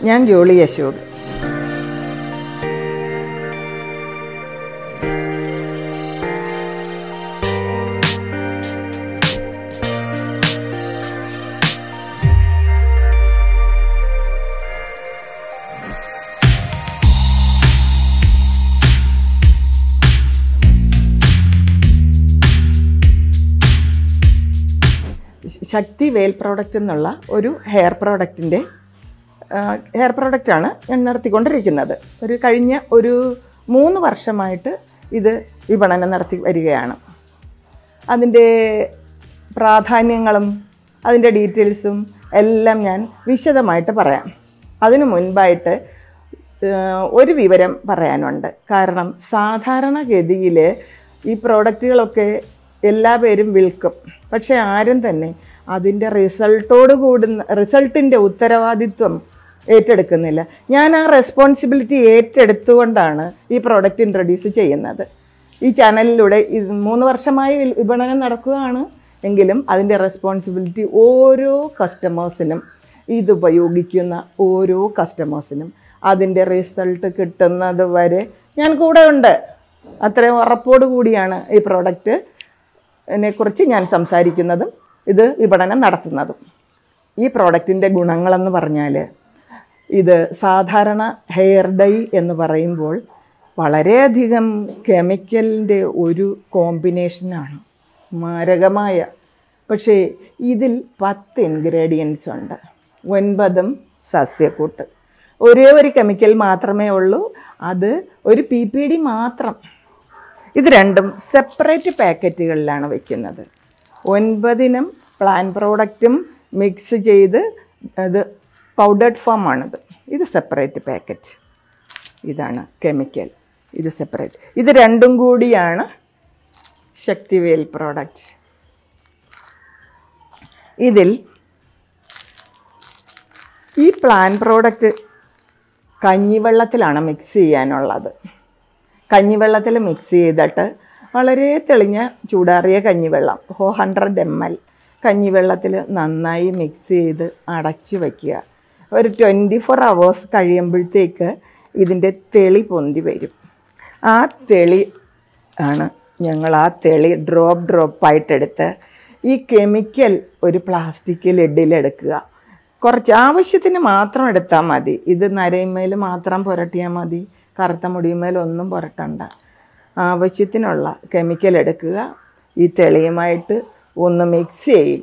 ഞാൻ ജോളി അശോക് ശക്തി വെയിൽ പ്രോഡക്റ്റ് എന്നുള്ള ഒരു ഹെയർ പ്രോഡക്റ്റിൻ്റെ ഹെയർ പ്രോഡക്റ്റാണ് ഞാൻ നടത്തിക്കൊണ്ടിരിക്കുന്നത് ഒരു കഴിഞ്ഞ ഒരു മൂന്ന് വർഷമായിട്ട് ഇത് വിപണനം നടത്തി വരികയാണ് അതിൻ്റെ പ്രാധാന്യങ്ങളും അതിൻ്റെ ഡീറ്റെയിൽസും എല്ലാം ഞാൻ വിശദമായിട്ട് പറയാം അതിനു മുൻപായിട്ട് ഏഹ്, ഒരു വിവരം പറയാനുണ്ട് കാരണം സാധാരണഗതിയിൽ ഈ പ്രോഡക്റ്റുകളൊക്കെ എല്ലാ പേരും വിൽക്കും പക്ഷേ ആരും തന്നെ അതിൻ്റെ റിസൾട്ടോട് കൂടുന്ന റിസൾട്ടിൻ്റെ ഉത്തരവാദിത്വം ഏറ്റെടുക്കുന്നില്ല ഞാൻ ആ റെസ്പോൺസിബിലിറ്റി ഏറ്റെടുത്തുകൊണ്ടാണ് ഈ പ്രോഡക്റ്റ് ഇൻട്രൊഡ്യൂസ് ചെയ്യുന്നത് ഈ ചാനലിലൂടെ ഇത് മൂന്ന് വർഷമായി വിൽ- വിപണനം നടക്കുകയാണ് എങ്കിലും അതിൻ്റെ റെസ്പോൺസിബിലിറ്റി ഓരോ കസ്റ്റമേഴ്സിനും ഇത് ഉപയോഗിക്കുന്ന ഓരോ കസ്റ്റമേഴ്സിനും അതിൻ്റെ റിസൾട്ട് കിട്ടുന്നത് വരെ ഞാൻ കൂടെ ഉണ്ട് അത്രയും ഉറപ്പോട് കൂടിയാണ് ഈ പ്രോഡക്റ്റ് കുറിച്ച് ഞാൻ സംസാരിക്കുന്നതും ഇത് വിപണനം നടത്തുന്നതും ഈ പ്രോഡക്റ്റിൻ്റെ ഗുണങ്ങളെന്ന് പറഞ്ഞാൽ ഇത് സാധാരണ ഹെയർ ഡൈ എന്ന് പറയുമ്പോൾ വളരെയധികം കെമിക്കലിൻ്റെ ഒരു കോമ്പിനേഷനാണ് മാരകമായ പക്ഷേ ഇതിൽ പത്ത് ഇൻഗ്രീഡിയൻസ് ഉണ്ട് ഒൻപതും സസ്യക്കൂട്ട് ഒരേ ഒരു കെമിക്കൽ മാത്രമേ ഉള്ളൂ അത് ഒരു പി പി ഡി മാത്രം ഇത് രണ്ടും സെപ്പറേറ്റ് പാക്കറ്റുകളിലാണ് വയ്ക്കുന്നത് ഒൻപതിനും പ്ലാൻ പ്രോഡക്റ്റും മിക്സ് ചെയ്ത് അത് പൗഡേർഡ് ഫോമാണിത് ഇത് സെപ്പറേറ്റ് പാക്കറ്റ് ഇതാണ് കെമിക്കൽ ഇത് സെപ്പറേറ്റ് ഇത് രണ്ടും കൂടിയാണ് ശക്തിവേൽ പ്രോഡക്റ്റ് ഇതിൽ ഈ പ്ലാൻ പ്രോഡക്റ്റ് കഞ്ഞിവെള്ളത്തിലാണ് മിക്സ് ചെയ്യാനുള്ളത് കഞ്ഞിവെള്ളത്തിൽ മിക്സ് ചെയ്തിട്ട് വളരെ തെളിഞ്ഞ ചൂടാറിയ കഞ്ഞിവെള്ളം ഹോ ഹൺഡ്രഡ് എം എൽ കഞ്ഞിവെള്ളത്തിൽ നന്നായി മിക്സ് ചെയ്ത് അടച്ച് വയ്ക്കുക ഒരു ട്വൻറ്റി ഫോർ അവേഴ്സ് കഴിയുമ്പോഴത്തേക്ക് ഇതിൻ്റെ തെളി പൊന്തി വരും ആ തെളി ആണ് ഞങ്ങൾ ആ തെളി ഡ്രോപ്പ് ഡ്രോപ്പായിട്ടെടുത്ത് ഈ കെമിക്കൽ ഒരു പ്ലാസ്റ്റിക് ലെഡിലെടുക്കുക കുറച്ച് ആവശ്യത്തിന് മാത്രം എടുത്താൽ മതി ഇത് നരയിന്മേൽ മാത്രം പുരട്ടിയാൽ മതി കറുത്ത മുടിയുമേൽ ഒന്നും പുരട്ടണ്ട ആവശ്യത്തിനുള്ള കെമിക്കൽ എടുക്കുക ഈ തെളിയുമായിട്ട് ഒന്ന് മിക്സ് ചെയ്യുക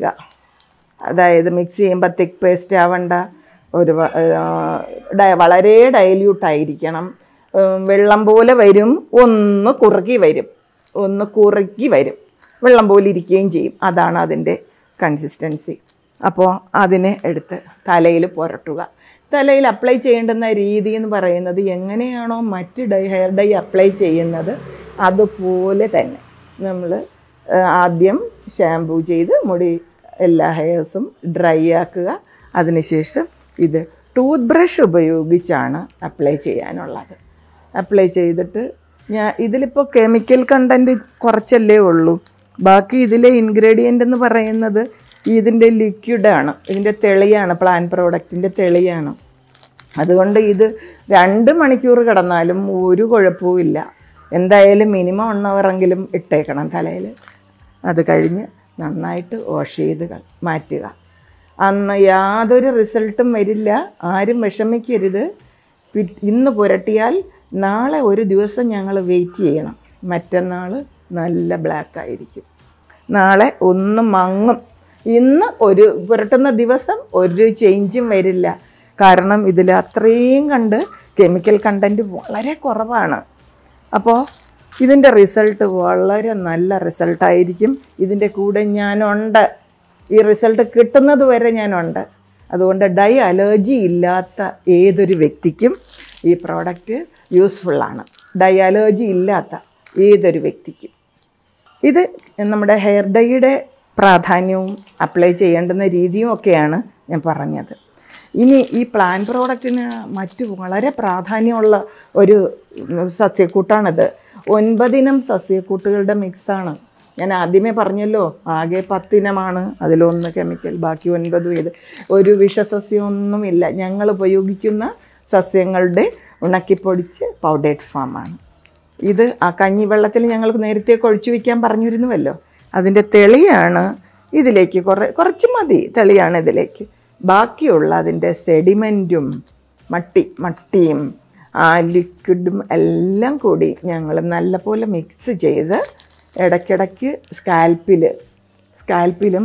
അതായത് മിക്സ് ചെയ്യുമ്പോൾ തിക്ക് പേസ്റ്റ് ആവണ്ട ഒരു വ- ആ, ഡയ- വളരെ ഡൈല്യൂട്ട് ആയിരിക്കണം ഉം, വെള്ളം പോലെ വരും ഒന്ന് കുറുകി വരും ഒന്ന് കുറുക്കി വരും വെള്ളം പോലെ ഇരിക്കുകയും ചെയ്യും അതാണ് അതിൻ്റെ കൺസിസ്റ്റൻസി അപ്പോൾ അതിനെ എടുത്ത് തലയിൽ പുരട്ടുക തലയിൽ അപ്ലൈ ചെയ്യേണ്ടുന്ന രീതി എന്ന് പറയുന്നത് എങ്ങനെയാണോ മറ്റ് ഡൈ ഹെയർ ഡൈ അപ്ലൈ ചെയ്യുന്നത് അതുപോലെ തന്നെ നമ്മൾ ആദ്യം ഷാംപൂ ചെയ്ത് മുടി എല്ലാ ഹെയർസും ഡ്രൈ ആക്കുക അതിനുശേഷം ഇത് ടൂത്ത് ബ്രഷ് ഉപയോഗിച്ചാണ് അപ്ലൈ ചെയ്യാനുള്ളത് അപ്ലൈ ചെയ്തിട്ട് ഞാൻ ഇതിലിപ്പോൾ കെമിക്കൽ കണ്ടൻറ്റ് കുറച്ചല്ലേ ഉള്ളൂ ബാക്കി ഇതിലെ ഇൻഗ്രീഡിയൻ്റ് എന്ന് പറയുന്നത് ഇതിൻ്റെ ലിക്വിഡാണ് ഇതിൻ്റെ തെളിയാണ് പ്ലാൻ പ്രോഡക്റ്റിൻ്റെ തെളിയാണ് അതുകൊണ്ട് ഇത് രണ്ട് മണിക്കൂർ കിടന്നാലും ഒരു കുഴപ്പവും ഇല്ല എന്തായാലും മിനിമം വൺ അവറെങ്കിലും ഇട്ടേക്കണം തലയിൽ അത് കഴിഞ്ഞ് നന്നായിട്ട് വാഷ് ചെയ്ത് ക- മാറ്റുക അന്ന് യാതൊരു റിസൾട്ടും വരില്ല ആരും വിഷമിക്കരുത് പി- ഇന്ന് പുരട്ടിയാൽ നാളെ ഒരു ദിവസം ഞങ്ങൾ വെയിറ്റ് ചെയ്യണം മറ്റന്നാൾ നല്ല ബ്ലാക്ക് ആയിരിക്കും നാളെ ഒന്ന് മങ്ങും ഇന്ന് ഒരു പുരട്ടുന്ന ദിവസം ഒരു ചേഞ്ചും വരില്ല കാരണം ഇതിൽ അത്രയും കണ്ട് കെമിക്കൽ കണ്ടൻറ്റ് വളരെ കുറവാണ് അപ്പോൾ ഇതിൻ്റെ റിസൾട്ട് വളരെ നല്ല റിസൾട്ടായിരിക്കും ഇതിൻ്റെ കൂടെ ഞാനുണ്ട് ഈ റിസൾട്ട് കിട്ടുന്നത് വരെ ഞാനുണ്ട് അതുകൊണ്ട് ഡൈ അലർജി ഇല്ലാത്ത ഏതൊരു വ്യക്തിക്കും ഈ പ്രോഡക്റ്റ് യൂസ്ഫുള്ളാണ് ഡൈ അലർജി ഇല്ലാത്ത ഏതൊരു വ്യക്തിക്കും ഇത് നമ്മുടെ ഹെയർ ഡൈയുടെ പ്രാധാന്യവും അപ്ലൈ ചെയ്യേണ്ടുന്ന രീതിയും ഒക്കെയാണ് ഞാൻ പറഞ്ഞത് ഇനി ഈ പ്ലാൻ പ്രോഡക്റ്റിന് മറ്റു വളരെ പ്രാധാന്യമുള്ള ഒരു സസ്യക്കൂട്ടാണിത് ഒൻപതിനം സസ്യക്കൂട്ടുകളുടെ മിക്സാണ് ഞാൻ ആദ്യമേ പറഞ്ഞല്ലോ ആകെ പത്തിനമാണ് അതിലൊന്ന് കെമിക്കൽ ബാക്കി ഒൻപതും ഇത് ഒരു വിഷസസ്യമൊന്നുമില്ല ഞങ്ങൾ ഉപയോഗിക്കുന്ന സസ്യങ്ങളുടെ ഉണക്കിപ്പൊടിച്ച് പൗഡേഡ് ഫാമാണ് ഇത് ആ കഞ്ഞിവെള്ളത്തിൽ ഞങ്ങൾക്ക് നേരത്തെ കൊഴിച്ചു വയ്ക്കാൻ പറഞ്ഞിരുന്നുവല്ലോ അതിൻ്റെ തെളിയാണ് ഇതിലേക്ക് കുറേ കുറച്ച് മതി തെളിയാണ് ഇതിലേക്ക് ബാക്കിയുള്ള അതിൻ്റെ സെഡിമെൻറ്റും മട്ടി മട്ടിയും ആ ലിക്വിഡും എല്ലാം കൂടി ഞങ്ങൾ നല്ലപോലെ മിക്സ് ചെയ്ത് ഇടയ്ക്കിടയ്ക്ക് സ്കാൽപ്പിൽ സ്കാൽപ്പിലും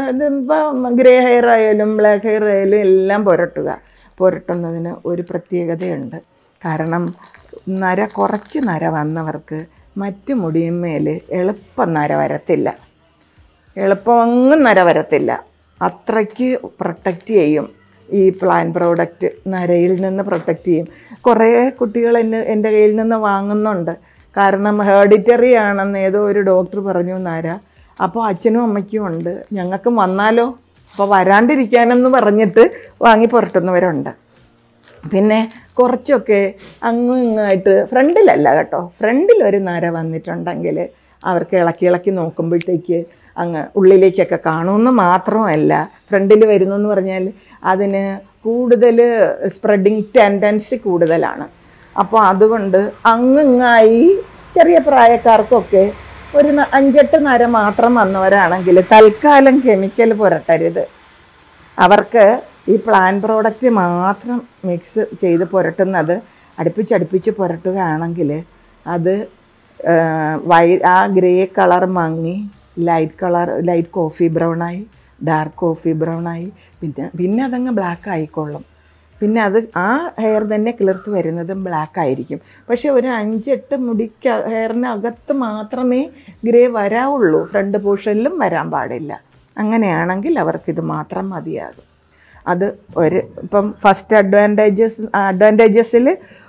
ഗ്രേ ഹെയർ ആയാലും ബ്ലാക്ക് ഹെയർ ആയാലും എല്ലാം പുരട്ടുക പുരട്ടുന്നതിന് ഒരു പ്രത്യേകതയുണ്ട് കാരണം നര കുറച്ച് നര വന്നവർക്ക് മറ്റു മുടിയന്മേൽ എളുപ്പം നര വരത്തില്ല എളുപ്പം അങ്ങും നര വരത്തില്ല അത്രയ്ക്ക് പ്രൊട്ടക്റ്റ് ചെയ്യും ഈ പ്ലാൻ പ്രോഡക്റ്റ് നരയിൽ നിന്ന് പ്രൊട്ടക്റ്റ് ചെയ്യും കുറേ കുട്ടികൾ എന്നെ എൻ്റെ കയ്യിൽ നിന്ന് വാങ്ങുന്നുണ്ട് കാരണം ഹെർഡിറ്ററി ആണെന്ന് ഏതോ ഒരു ഡോക്ടർ പറഞ്ഞു നര അപ്പോൾ അച്ഛനും അമ്മയ്ക്കും ഉണ്ട് ഞങ്ങൾക്കും വന്നാലോ അപ്പോൾ വരാണ്ടിരിക്കാനെന്ന് പറഞ്ഞിട്ട് വാങ്ങി പുരട്ടുന്നവരുണ്ട് പിന്നെ കുറച്ചൊക്കെ അങ്ങും ഇങ്ങായിട്ട് ഫ്രണ്ടിലല്ല കേട്ടോ ഫ്രണ്ടിൽ ഒരു നര വന്നിട്ടുണ്ടെങ്കിൽ അവർക്ക് ഇളക്കി ഇളക്കി നോക്കുമ്പോഴത്തേക്ക് അങ്ങ് ഉള്ളിലേക്കൊക്കെ കാണുമെന്ന് മാത്രമല്ല ഫ്രണ്ടിൽ വരുന്നു എന്ന് പറഞ്ഞാൽ അതിന് കൂടുതൽ സ്പ്രെഡിങ് ടെൻഡൻസി കൂടുതലാണ് അപ്പോൾ അതുകൊണ്ട് അങ്ങിങ്ങായി ചെറിയ പ്രായക്കാർക്കൊക്കെ ഒരു ന- അഞ്ചെട്ട് നര മാത്രം വന്നവരാണെങ്കിൽ തൽക്കാലം കെമിക്കൽ പുരട്ടരുത് അവർക്ക് ഈ പ്ലാൻ പ്രോഡക്റ്റ് മാത്രം മിക്സ് ചെയ്ത് പുരട്ടുന്നത് അടുപ്പിച്ചടുപ്പിച്ച് പുരട്ടുകയാണെങ്കിൽ അത് ആ, വൈ ആ ഗ്രേ കളർ മങ്ങി ലൈറ്റ് കളർ ലൈറ്റ് കോഫി ബ്രൗണായി ഡാർക്ക് കോഫി ബ്രൗണായി പിന്നെ പിന്നെ അതങ്ങ് ബ്ലാക്ക് ആയിക്കൊള്ളും പിന്നെ അത് ആ ഹെയർ തന്നെ കിളിർത്ത് വരുന്നതും ബ്ലാക്ക് ആയിരിക്കും പക്ഷേ ഒരു അഞ്ചെട്ട് മുടിക്ക് ഹെയറിനകത്ത് മാത്രമേ ഗ്രേ വരാവുള്ളൂ ഫ്രണ്ട് പോർഷനിലും വരാൻ പാടില്ല അങ്ങനെയാണെങ്കിൽ അവർക്കിത് മാത്രം മതിയാകും അത് ഒരു ഇപ്പം ഫസ്റ്റ് അഡ്വാൻറ്റേജസ് അഡ്വാൻറ്റേജസിൽ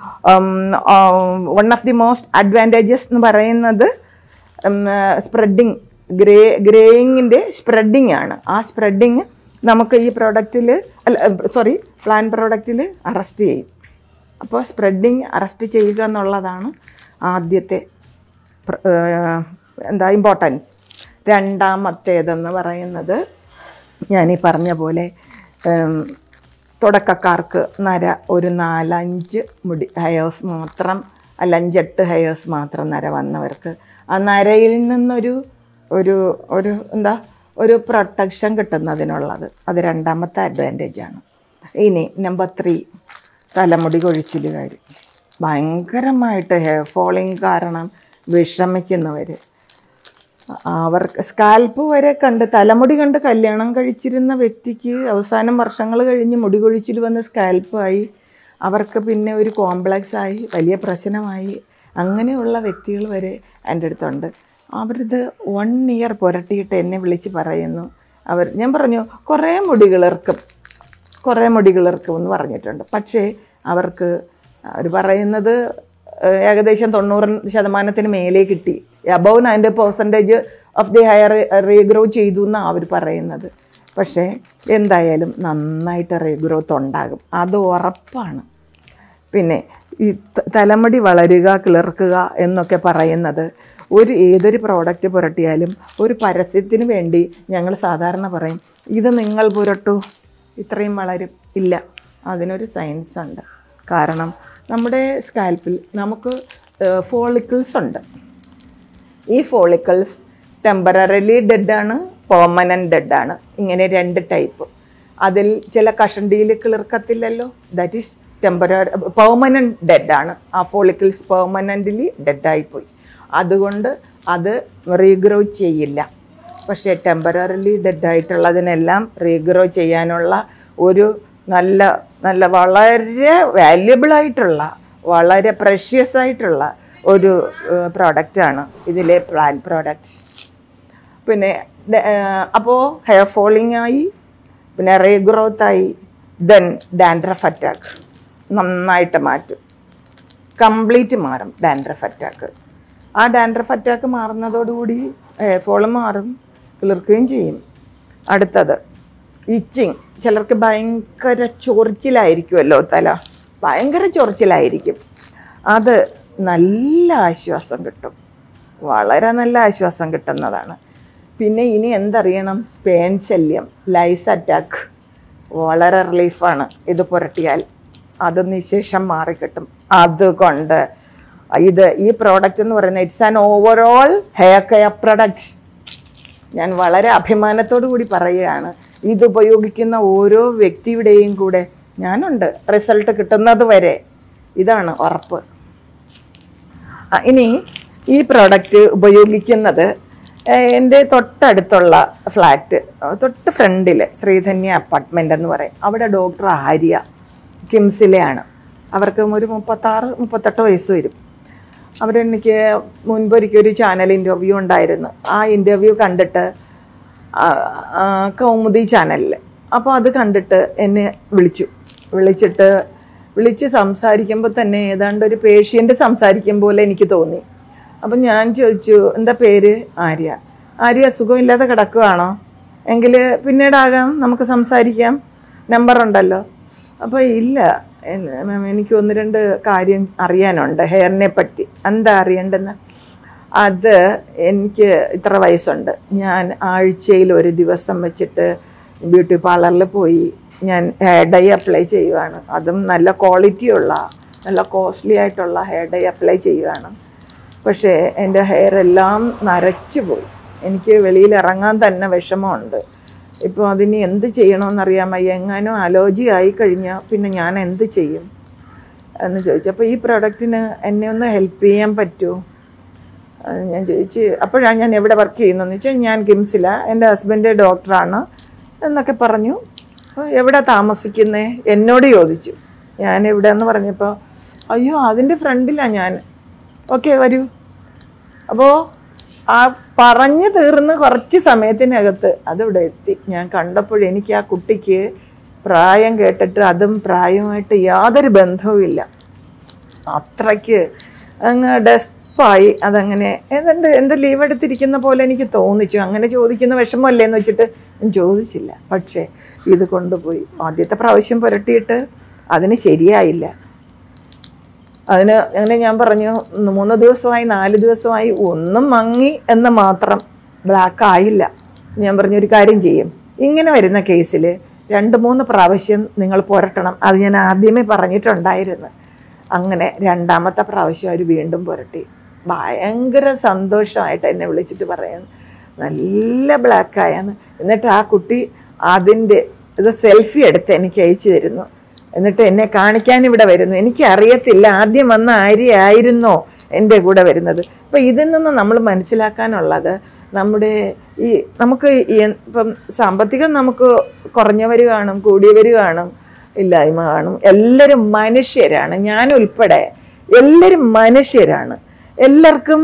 one of the most advantages എന്ന് പറയുന്നത് സ്പ്രെഡിങ് ഗ്രേ ഗ്രേയിങ്ങിൻ്റെ സ്പ്രെഡിങ് ആണ് ആ സ്പ്രെഡിങ് നമുക്ക് ഈ പ്രോഡക്റ്റിൽ അല്ല സോറി പ്ലാൻ പ്രോഡക്റ്റിൽ അറസ്റ്റ് ചെയ്യും അപ്പോൾ സ്പ്രെഡിങ് അറസ്റ്റ് ചെയ്യുക എന്നുള്ളതാണ് ആദ്യത്തെ പ്ര- ഏഹ് എന്താ ഇമ്പോർട്ടൻസ് രണ്ടാമത്തേതെന്ന് പറയുന്നത് ഞാനീ പറഞ്ഞ പോലെ ഉം, തുടക്കക്കാർക്ക് നര ഒരു നാലഞ്ച് മുടി ഹെയേഴ്സ് മാത്രം അല്ല അഞ്ചെട്ട് ഹെയേഴ്സ് മാത്രം നര വന്നവർക്ക് ആ നരയിൽ നിന്നൊരു ഒരു ഒരു എന്താ ഒരു പ്രൊട്ടക്ഷൻ കിട്ടുന്നതിനുള്ളത് അത് രണ്ടാമത്തെ അഡ്വാൻറ്റേജ് ആണ് ഇനി നമ്പർ ത്രീ തലമുടി കൊഴിച്ചിലുകാർ ഭയങ്കരമായിട്ട് ഹെയർ ഫോളിങ് കാരണം വിഷമിക്കുന്നവർ അവർക്ക് സ്കാൽപ്പ് വരെ കണ്ട് തലമുടി കണ്ട് കല്യാണം കഴിച്ചിരുന്ന വ്യക്തിക്ക് അവസാനം വർഷങ്ങൾ കഴിഞ്ഞ് മുടി കൊഴിച്ചിൽ വന്ന് സ്കാൽപ്പായി അവർക്ക് പിന്നെ ഒരു കോംപ്ലക്സ് ആയി വലിയ പ്രശ്നമായി അങ്ങനെയുള്ള വ്യക്തികൾ വരെ എൻ്റെ അടുത്തുണ്ട് അവരിത് വൺ ഇയർ പുരട്ടിയിട്ട് എന്നെ വിളിച്ച് പറയുന്നു അവർ ഞാൻ പറഞ്ഞു കുറേ മുടി കിളിർക്കും കുറേ മുടി കിളിർക്കും എന്ന് പറഞ്ഞിട്ടുണ്ട് പക്ഷേ അവർക്ക് അവർ പറയുന്നത് ഏഹ്, ഏകദേശം തൊണ്ണൂറ് ശതമാനത്തിന് മേലെ കിട്ടി above ninety percentage of the hair regrow ചെയ്തു എന്നാണ് അവർ പറയുന്നത് പക്ഷേ എന്തായാലും നന്നായിട്ട് റീഗ്രോത്ത് ഉണ്ടാകും അത് ഉറപ്പാണ് പിന്നെ ഈ ത- തലമുടി വളരുക കിളിർക്കുക എന്നൊക്കെ പറയുന്നത് ഒരു ഏതൊരു പ്രോഡക്റ്റ് പുരട്ടിയാലും ഒരു പരസ്യത്തിന് വേണ്ടി ഞങ്ങൾ സാധാരണ പറയും ഇത് നിങ്ങൾ പുരട്ടൂ ഇത്രയും വളരും ഇല്ല അതിനൊരു സയൻസ് ഉണ്ട് കാരണം നമ്മുടെ സ്കാൽപ്പിൽ നമുക്ക് ഫോളിക്കിൾസ് ഉണ്ട് ഈ ഫോളിക്കിൾസ് ടെമ്പററിലി ഡെഡാണ് പെർമനൻറ്റ് ഡെഡാണ് ഇങ്ങനെ രണ്ട് ടൈപ്പ് അതിൽ ചില കഷണ്ടിയിൽ കിളിർക്കത്തില്ലല്ലോ ദാറ്റ് ഈസ് ടെമ്പററി പെർമനൻറ്റ് ഡെഡാണ് ആ ഫോളിക്കിൾസ് പെർമനൻ്റ്ലി ഡെഡായിപ്പോയി അതുകൊണ്ട് അത് റീഗ്രോ ചെയ്യില്ല പക്ഷേ ടെമ്പററിലി ഡെഡായിട്ടുള്ളതിനെല്ലാം റീഗ്രോ ചെയ്യാനുള്ള ഒരു നല്ല നല്ല വളരെ വാല്യബിൾ ആയിട്ടുള്ള വളരെ പ്രഷ്യസ് ആയിട്ടുള്ള ഒരു പ്രോഡക്റ്റാണ് ഇതിലെ പ്ലാൻ പ്രോഡക്റ്റ്സ് പിന്നെ അപ്പോൾ ഹെയർ ഫോളിംഗ് ആയി പിന്നെ റീഗ്രോത്ത് ആയി ദെൻ ഡാൻഡ്രഫ് അറ്റാക്ക് നന്നായിട്ട് മാറ്റും കംപ്ലീറ്റ് മാറും ഡാൻഡ്രഫ് അറ്റാക്ക് ആ ഡാൻഡ്രഫ് അറ്റാക്ക് മാറുന്നതോടുകൂടി ഹെയർ ഫോള് മാറും കിളിർക്കുകയും ചെയ്യും അടുത്തത് ഇച്ചിങ് ചിലർക്ക് ഭയങ്കര ചൊറിച്ചിലായിരിക്കുമല്ലോ തല ഭയങ്കര ചൊറിച്ചിലായിരിക്കും അത് നല്ല ആശ്വാസം കിട്ടും വളരെ നല്ല ആശ്വാസം കിട്ടുന്നതാണ് പിന്നെ ഇനി എന്തറിയണം പേൻ ശല്യം ലൈസ് അറ്റാക്ക് വളരെ റിലീഫാണ് ഇത് പുരട്ടിയാൽ അത് നിശേഷം മാറിക്കിട്ടും അതുകൊണ്ട് ഇത് ഈ പ്രോഡക്റ്റ് എന്ന് പറയുന്നത് it's an overall hair care product ഞാൻ വളരെ അഭിമാനത്തോടു കൂടി പറയുകയാണ് ഇത് ഉപയോഗിക്കുന്ന ഓരോ വ്യക്തിയുടെയും കൂടെ ഞാനുണ്ട് റിസൾട്ട് കിട്ടുന്നത് വരെ ഇതാണ് ഉറപ്പ് ആ, ഇനി ഈ പ്രോഡക്റ്റ് ഉപയോഗിക്കുന്നത് ഏഹ്, എൻ്റെ തൊട്ടടുത്തുള്ള ഫ്ലാറ്റ് തൊട്ട് ഫ്രണ്ടിൽ ശ്രീധന്യ അപ്പാർട്ട്മെൻ്റ് എന്ന് പറയും അവിടെ ഡോക്ടർ ആര്യ കിംസിലെയാണ് അവർക്ക് ഒരു മുപ്പത്താറ് മുപ്പത്തെട്ട് വയസ്സ് വരും അവരെനിക്ക് മുൻപൊരിക്കൽ ഒരു ചാനൽ ഇൻ്റർവ്യൂ ഉണ്ടായിരുന്നു ആ ഇൻ്റർവ്യൂ കണ്ടിട്ട് ആ, ആ, കൗമുദി ചാനലിൽ അപ്പോൾ അത് കണ്ടിട്ട് എന്നെ വിളിച്ചു വിളിച്ചിട്ട് വിളിച്ച് സംസാരിക്കുമ്പോൾ തന്നെ ഏതാണ്ട് ഒരു പേഷ്യൻ്റ് സംസാരിക്കും പോലെ എനിക്ക് തോന്നി അപ്പം ഞാൻ ചോദിച്ചു എന്താ പേര് ആര്യ ആര്യ സുഖമില്ലാതെ കിടക്കുകയാണോ എങ്കിൽ പിന്നീടാകാം നമുക്ക് സംസാരിക്കാം നമ്പർ ഉണ്ടല്ലോ അപ്പോൾ ഇല്ല എൻ- മാം, എനിക്ക് ഒന്ന് രണ്ട് കാര്യം അറിയാനുണ്ട് ഹെയറിനെ പറ്റി എന്താ അറിയേണ്ടെന്ന് അത് എനിക്ക് ഇത്ര വയസ്സുണ്ട് ഞാൻ ആഴ്ചയിൽ ഒരു ദിവസം വെച്ചിട്ട് ബ്യൂട്ടി പാർലറിൽ പോയി ഞാൻ ഹെയർ ഡൈ അപ്ലൈ ചെയ്യുവാണ് അതും നല്ല ക്വാളിറ്റിയുള്ള നല്ല കോസ്റ്റ്ലി ആയിട്ടുള്ള ഹെയർ ഡൈ അപ്ലൈ ചെയ്യുവാണ് പക്ഷേ എൻ്റെ ഹെയർ എല്ലാം നരച്ചു പോയി എനിക്ക് വെളിയിൽ ഇറങ്ങാൻ തന്നെ വിഷമമുണ്ട് ഇപ്പോൾ അതിന് എന്ത് ചെയ്യണമെന്നറിയാൻ വയ്യ എങ്ങാനും അലോജി ആയി കഴിഞ്ഞാൽ പിന്നെ ഞാൻ എന്ത് ചെയ്യും എന്ന് ചോദിച്ചു അപ്പോൾ ഈ പ്രൊഡക്റ്റിന് എന്നെ ഒന്ന് ഹെൽപ്പ് ചെയ്യാൻ പറ്റുമോ അത് ഞാൻ ചോദിച്ച് അപ്പോഴാണ് ഞാൻ എവിടെ വർക്ക് ചെയ്യുന്നതെന്ന് വെച്ചാൽ ഞാൻ കിംസില എൻ്റെ ഹസ്ബൻഡ് ഡോക്ടറാണ് എന്നൊക്കെ പറഞ്ഞു അപ്പോൾ എവിടെ താമസിക്കുന്നേ എന്നോട് ചോദിച്ചു ഞാൻ എവിടെ എന്ന് പറഞ്ഞപ്പോൾ അയ്യോ അതിൻ്റെ ഫ്രണ്ടിലാണ് ഞാൻ ഓക്കെ വരൂ അപ്പോൾ ആ പറഞ്ഞു തീർന്ന് കുറച്ച് സമയത്തിനകത്ത് അതിവിടെ എത്തി ഞാൻ കണ്ടപ്പോൾ എനിക്ക് ആ കുട്ടിക്ക് പ്രായം കേട്ടിട്ട് അതും പ്രായമായിട്ട് യാതൊരു ബന്ധവുമില്ല അത്രയ്ക്ക് അങ്ങ് ഡെസ്പായി അതങ്ങനെ ഏതാണ്ട് എന്ത് ലീവ് എടുത്തിരിക്കുന്ന പോലെ എനിക്ക് തോന്നിച്ചു അങ്ങനെ ചോദിക്കുന്ന വിഷമമല്ലേ എന്ന് വെച്ചിട്ട് ഞാൻ ചോദിച്ചില്ല പക്ഷേ ഇത് കൊണ്ടുപോയി ആദ്യത്തെ പ്രാവശ്യം പുരട്ടിയിട്ട് അതിന് ശരിയായില്ല അതിന് അങ്ങനെ ഞാൻ പറഞ്ഞു മൂന്ന് ദിവസമായി നാല് ദിവസമായി ഒന്നും മങ്ങി എന്ന് മാത്രം ബ്ലാക്ക് ആയില്ല ഞാൻ പറഞ്ഞു ഒരു കാര്യം ചെയ്യും ഇങ്ങനെ വരുന്ന കേസിൽ രണ്ട് മൂന്ന് പ്രാവശ്യം നിങ്ങൾ പുരട്ടണം അത് ഞാൻ ആദ്യമേ പറഞ്ഞിട്ടുണ്ടായിരുന്നു അങ്ങനെ രണ്ടാമത്തെ പ്രാവശ്യം അവർ വീണ്ടും പുരട്ടി ഭയങ്കര സന്തോഷമായിട്ട് എന്നെ വിളിച്ചിട്ട് പറയുന്നു നല്ല ബ്ലാക്കായെന്ന് എന്നിട്ട് ആ കുട്ടി അതിൻ്റെ ഇത് സെൽഫി എടുത്ത് എനിക്ക് അയച്ചു തരുന്നു എന്നിട്ട് എന്നെ കാണിക്കാൻ ഇവിടെ വരുന്നു എനിക്ക് അറിയത്തില്ല ആദ്യം വന്ന ആര്യായിരുന്നോ എൻ്റെ കൂടെ വരുന്നത് അപ്പം ഇതിൽ നിന്ന് നമ്മൾ മനസ്സിലാക്കാനുള്ളത് നമ്മുടെ ഈ നമുക്ക് ഈ ഇപ്പം സാമ്പത്തികം നമുക്ക് കുറഞ്ഞവർ കാണും കൂടിയവർ കാണും ഇല്ലായ്മ കാണും എല്ലാവരും മനുഷ്യരാണ് ഞാൻ ഉൾപ്പെടെ എല്ലാവരും മനുഷ്യരാണ് എല്ലാവർക്കും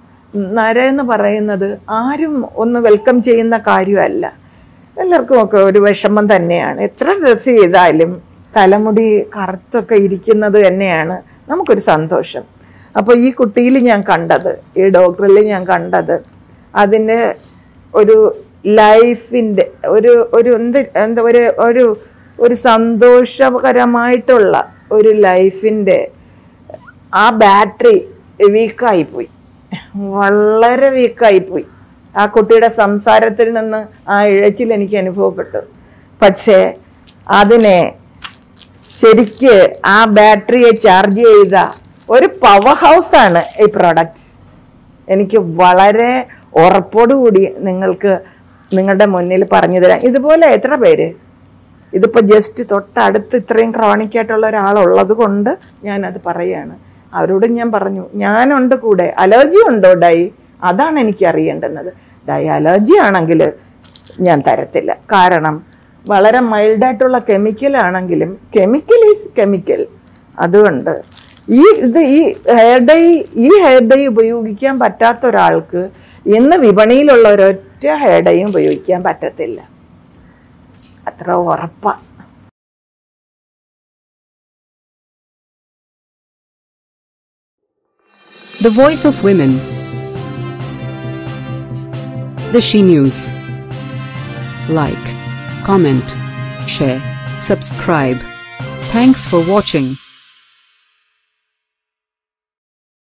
നര എന്ന് പറയുന്നത് ആരും ഒന്ന് വെൽക്കം ചെയ്യുന്ന കാര്യമല്ല എല്ലാവർക്കും ഒക്കെ ഒരു വിഷമം തന്നെയാണ് എത്ര ഡ്രസ്സ് ചെയ്താലും തലമുടി കറുത്തൊക്കെ ഇരിക്കുന്നത് തന്നെയാണ് നമുക്കൊരു സന്തോഷം അപ്പോൾ ഈ കുട്ടിയിൽ ഞാൻ കണ്ടത് ഈ ഡോക്ടറിൽ ഞാൻ കണ്ടത് അതിൻ്റെ ഒരു ലൈഫിൻ്റെ ഒരു ഒരു എന്ത് എന്താ ഒരു ഒരു ഒരു സന്തോഷകരമായിട്ടുള്ള ഒരു ലൈഫിൻ്റെ ആ ബാറ്ററി വീക്കായിപ്പോയി വളരെ വീക്കായിപ്പോയി ആ കുട്ടിയുടെ സംസാരത്തിൽ നിന്ന് ആ ഇഴച്ചിൽ എനിക്ക് അനുഭവപ്പെട്ടു പക്ഷേ അതിനെ ശരിക്ക് ആ ബാറ്ററിയെ ചാർജ് ചെയ്ത ഒരു പവർ ഹൗസാണ് ഈ പ്രോഡക്റ്റ് എനിക്ക് വളരെ ഉറപ്പോടുകൂടി നിങ്ങൾക്ക് നിങ്ങളുടെ മുന്നിൽ പറഞ്ഞു തരാം ഇതുപോലെ എത്ര പേര് ഇതിപ്പോൾ ജസ്റ്റ് തൊട്ടടുത്ത് ഇത്രയും ക്രോണിക് ആയിട്ടുള്ള ഒരാളുള്ളത് കൊണ്ട് ഞാനത് പറയുകയാണ് അവരോട് ഞാൻ പറഞ്ഞു ഞാനുണ്ട് കൂടെ അലർജി ഉണ്ടോ ഡൈ അതാണ് എനിക്ക് അറിയേണ്ടുന്നത് ഡൈ അലർജി ആണെങ്കിൽ ഞാൻ തരത്തില്ല കാരണം വളരെ മൈൽഡായിട്ടുള്ള കെമിക്കൽ ആണെങ്കിലും കെമിക്കൽ ഈസ് കെമിക്കൽ അതുകൊണ്ട് ഈ ഇത് ഈ ഹെയർ ഡൈ ഈ ഹെയർ ഡൈ ഉപയോഗിക്കാൻ പറ്റാത്ത ഒരാൾക്ക് ഇന്ന് വിപണിയിലുള്ള ഒരൊറ്റ ഹെയർ ഡൈയും ഉപയോഗിക്കാൻ പറ്റത്തില്ല അത്ര ഉറപ്പാ The voice of women. The She News. Like, comment, share, subscribe. Thanks for watching.